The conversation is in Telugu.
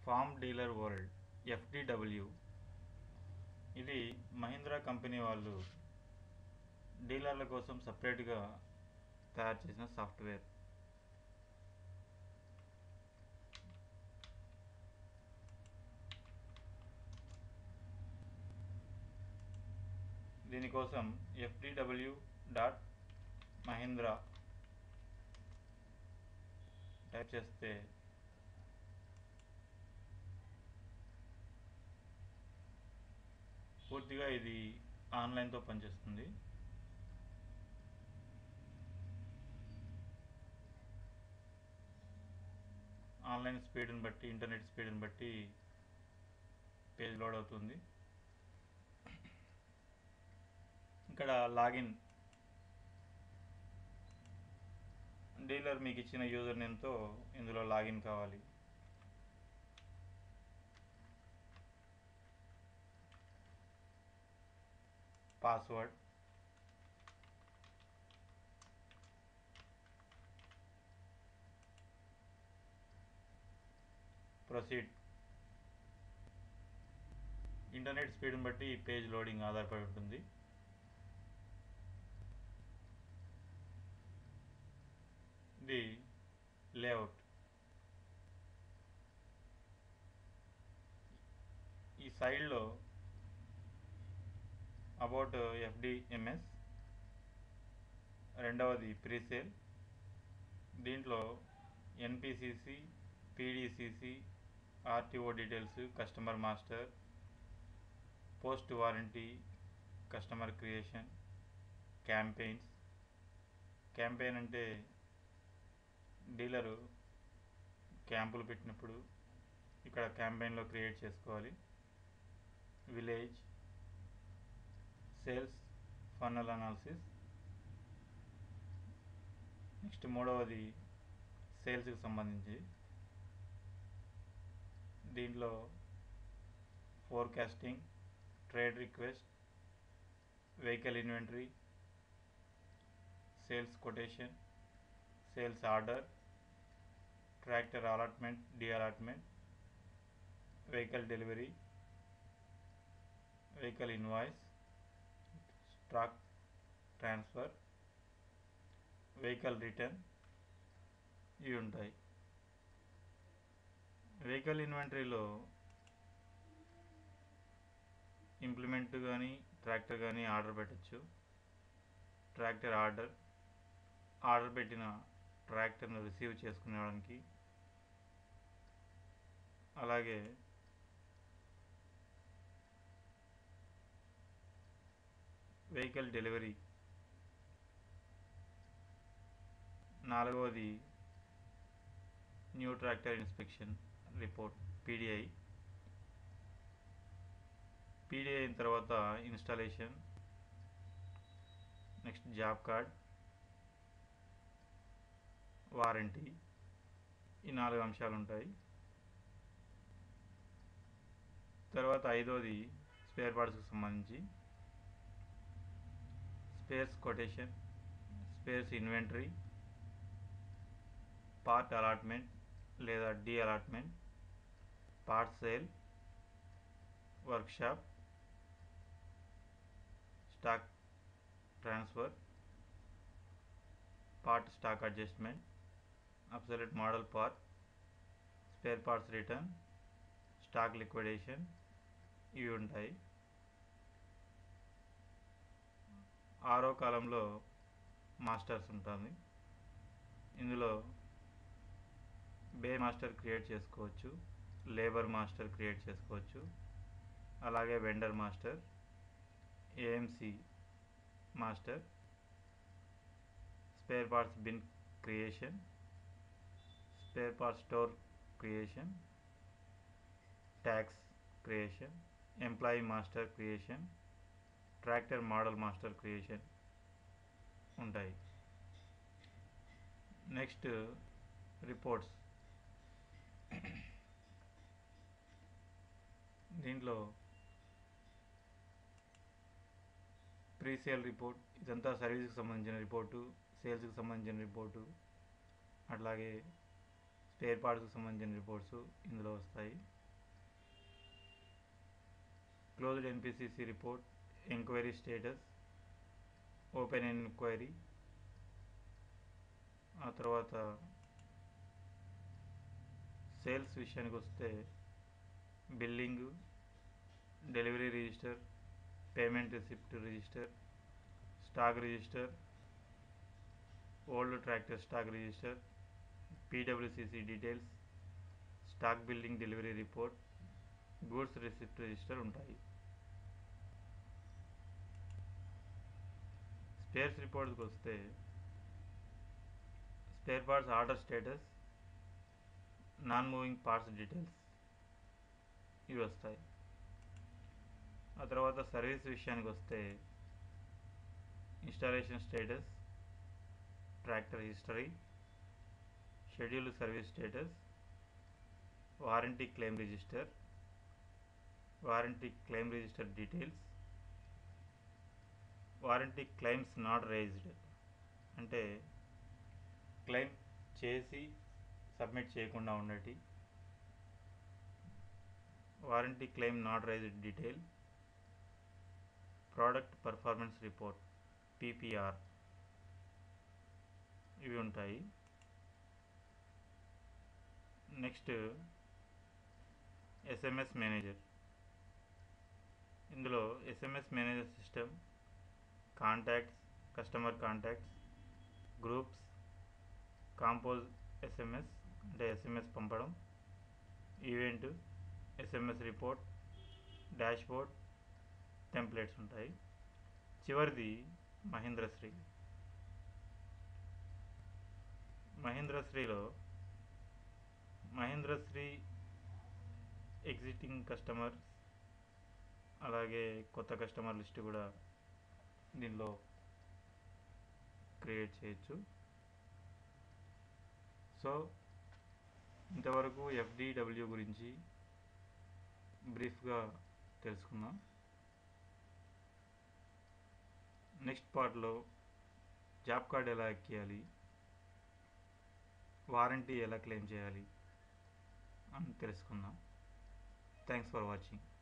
ఫార్మ్ డీలర్ వరల్డ్ ఎఫ్డిడబ్ల్యూ ఇది మహీంద్రా కంపెనీ వాళ్ళు డీలర్ల కోసం సపరేట్గా తయారు చేసిన సాఫ్ట్వేర్ దీనికోసం ఎఫ్డిడబ్ల్యూ డాట్ మహీంద్రా టైప్ చేస్తే పూర్తిగా ఇది ఆన్లైన్తో పనిచేస్తుంది ఆన్లైన్ స్పీడ్ని బట్టి ఇంటర్నెట్ స్పీడ్ని బట్టి పేజ్ లోడ్ అవుతుంది ఇక్కడ లాగిన్ డీలర్ మీకు ఇచ్చిన యూజర్ నేమ్తో ఇందులో లాగిన్ కావాలి పాస్వర్డ్ ప్రొసీడ్ ఇంటర్నెట్ స్పీడ్ని బట్టి ఈ పేజ్ లోడింగ్ ఆధారపడి ఉంటుంది ఇది లేఅవుట్ ఈ సైడ్లో అబౌట్ ఎఫ్డిఎంఎస్ రెండవది ప్రీసేల్ దీంట్లో NPCC PDCC RTO details customer master post warranty customer creation campaigns campaign అంటే డీలరు క్యాంపులు పెట్టినప్పుడు ఇక్కడ క్యాంపెయిన్లో క్రియేట్ చేసుకోవాలి village sales funnel analysis next మూడవది సేల్స్కి సంబంధించి దీంట్లో forecasting trade request vehicle inventory sales quotation sales order tractor allotment de allotment vehicle delivery vehicle invoice stock transfer vehicle return ఇవి ఉంటాయి వెహికల్ ఇన్వెంటరీలో ఇంప్లిమెంట్ కానీ ట్రాక్టర్ కానీ ఆర్డర్ పెట్టచ్చు ట్రాక్టర్ ఆర్డర్ ఆర్డర్ పెట్టిన ట్రాక్టర్ను రిసీవ్ చేసుకునేవాడానికి అలాగే వెహికల్ డెలివరీ నాలుగవది new tractor inspection report PDI PDI అయిన తర్వాత installation next job card warranty ఈ నాలుగు అంశాలు ఉంటాయి తర్వాత ఐదోది స్పేర్ పార్ట్స్కి సంబంధించి spares quotation spares inventory part allotment లేదా de allotment part sale workshop stock transfer part stock adjustment absolute model part spare parts return stock liquidation ఇవి ఉంటాయి ఆరో కాలంలో మాస్టర్స్ ఉంటుంది ఇందులో బే మాస్టర్ క్రియేట్ చేసుకోవచ్చు లేబర్ మాస్టర్ క్రియేట్ చేసుకోవచ్చు అలాగే vendor master AMC master spare parts bin creation spare parts store creation tax creation employee master creation tractor model master creation ఉంటాయి నెక్స్ట్ రిపోర్ట్స్ దీంట్లో ప్రీ సేల్ రిపోర్ట్ ఇదంతా సర్వీస్కి సంబంధించిన రిపోర్టు సేల్స్కి సంబంధించిన రిపోర్టు అట్లాగే స్పేర్ పార్ట్స్కి సంబంధించిన రిపోర్ట్స్ ఇందులో వస్తాయి closed NPCC report enquiry status open enquiry ఆ తర్వాత సేల్స్ విషయానికి వస్తే billing delivery register payment receipt register stock register old tractor stock register PWCC details stock building delivery report goods receipt register ఉంటాయి స్పేర్స్ రిపోర్ట్కి వస్తే spare parts order status non moving parts details ఇవి వస్తాయి ఆ తర్వాత సర్వీస్ విషయానికి వస్తే installation status tractor history schedule service status warranty claim register warranty claim register details warranty claims not raised అంటే క్లెయిమ్ చేసి సబ్మిట్ చేయకుండా ఉండేటి warranty claim not raised detail product performance report PPR ఇవి ఉంటాయి నెక్స్ట్ ఎస్ఎంఎస్ మేనేజర్ ఇందులో SMS manager system contacts customer contacts groups compose SMS అంటే ఎస్ఎంఎస్ పంపడం event SMS report dashboard templates ఉంటాయి చివరిది మహేంద్రశ్రీ మహేంద్రశ్రీలో మహేంద్రశ్రీ ఎగ్జిటింగ్ కస్టమర్ అలాగే కొత్త కస్టమర్ లిస్ట్ కూడా దీనిలో క్రియేట్ చేయొచ్చు సో ఇంతవరకు ఎఫ్డిడబ్ల్యూ గురించి బ్రీఫ్గా తెలుసుకుందాం నెక్స్ట్ పార్ట్లో జాబ్ కార్డ్ ఎలా ఎక్కియాలి వారంటీ ఎలా క్లెయిమ్ చేయాలి అని తెలుసుకుందాం థ్యాంక్స్ ఫర్ వాచింగ్